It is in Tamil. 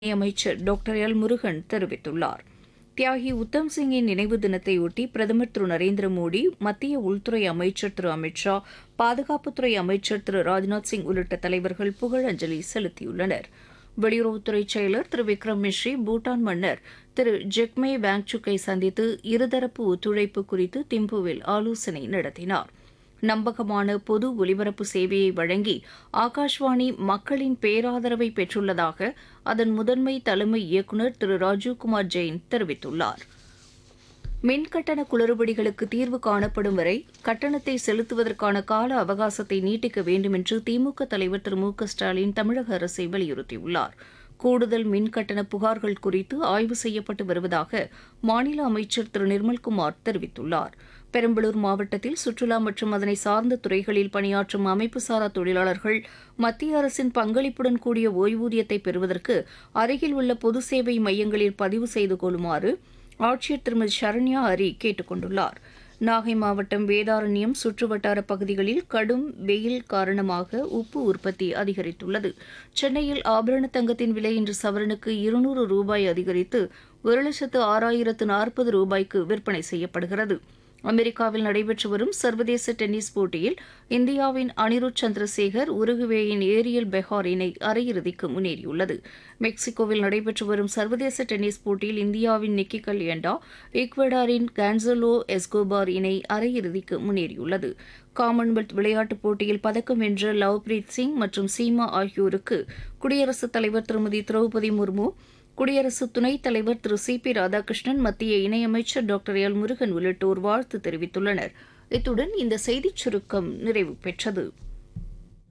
அமைச்சர் டாக்டர் எல் முருகன் தெரிவித்துள்ளார் தியாகி உத்தம் சிங்கின் நினைவு தினத்தையொட்டி பிரதமர் திரு நரேந்திர மோடி மத்திய உள்துறை அமைச்சர் திரு அமித் ஷா பாதுகாப்புத்துறை அமைச்சர் திரு ராஜ்நாத் சிங் உள்ளிட்ட தலைவர்கள் புகழஞ்சலி செலுத்தியுள்ளனர் வெளியுறவுத்துறை செயலர் திரு விக்ரம் மிஸ்ரி பூட்டான் மன்னர் திரு ஜெக்மே வாங்சுக்கை சந்தித்து இருதரப்பு ஒத்துழைப்பு குறித்து திம்புவில் ஆலோசனை நடத்தினார் நம்பகமான பொது ஒலிபரப்பு சேவையை வழங்கி ஆகாஷ்வாணி மக்களின் பேராதரவை பெற்றுள்ளதாக அதன் முதன்மை தலைமை இயக்குநர் திரு ராஜீவ்குமார் ஜெயின் தெரிவித்துள்ளார் மின்கட்டண குளறுபடிகளுக்கு தீர்வு காணப்படும் வரை கட்டணத்தை செலுத்துவதற்கான கால அவகாசத்தை நீட்டிக்க வேண்டும் என்று திமுக தலைவர் திரு மு க ஸ்டாலின் தமிழக அரசை வலியுறுத்தியுள்ளார் கூடுதல் மின்கட்டண புகார்கள் குறித்து ஆய்வு செய்யப்பட்டு வருவதாக மாநில அமைச்சர் திரு நிர்மல்குமார் தெரிவித்துள்ளார் பெரம்பலூர் மாவட்டத்தில் சுற்றுலா மற்றும் அதனை சார்ந்த துறைகளில் பணியாற்றும் அமைப்புசாரா தொழிலாளர்கள் மத்திய அரசின் பங்களிப்புடன் கூடிய ஓய்வூதியத்தை பெறுவதற்கு அருகில் உள்ள பொது சேவை மையங்களில் பதிவு செய்து கொள்ளுமாறு ஆட்சியர் திருமதி சரண்யா அரி கேட்டுக் கொண்டுள்ளார் நாகை மாவட்டம் வேதாரண்யம் சுற்றுவட்டார பகுதிகளில் கடும் வெயில் காரணமாக உப்பு உற்பத்தி அதிகரித்துள்ளது சென்னையில் ஆபரண தங்கத்தின் விலை இன்று சவரனுக்கு இருநூறு ரூபாய் அதிகரித்து ஒரு லட்சத்து ஆறாயிரத்து நாற்பது ரூபாய்க்கு விற்பனை செய்யப்படுகிறது அமெரிக்காவில் நடைபெற்று வரும் சர்வதேச டென்னிஸ் போட்டியில் இந்தியாவின் அனிருத் சந்திரசேகர் உருகுவேயின் ஏரியல் பெஹார் இணை அரையிறுதிக்கு முன்னேறியுள்ளது மெக்சிகோவில் நடைபெற்று வரும் சர்வதேச டென்னிஸ் போட்டியில் இந்தியாவின் நிக்கி கல்யண்டா ஈக்வடாரின் கான்சலோ எஸ்கோபார் இணை அரையிறுதிக்கு முன்னேறியுள்ளது காமன்வெல்த் விளையாட்டுப் போட்டியில் பதக்கம் வென்ற லவ்பிரீத் சிங் மற்றும் சீமா ஆகியோருக்கு குடியரசுத் தலைவர் திருமதி திரௌபதி முர்மு குடியரசு துணைத் தலைவர் திரு சி பி ராதாகிருஷ்ணன் மத்திய இணையமைச்சர் டாக்டர் எல் முருகன் உள்ளிட்டோர் வாழ்த்து தெரிவித்துள்ளனர் இத்துடன் இந்த செய்திச் சுருக்கம் நிறைவு பெற்றது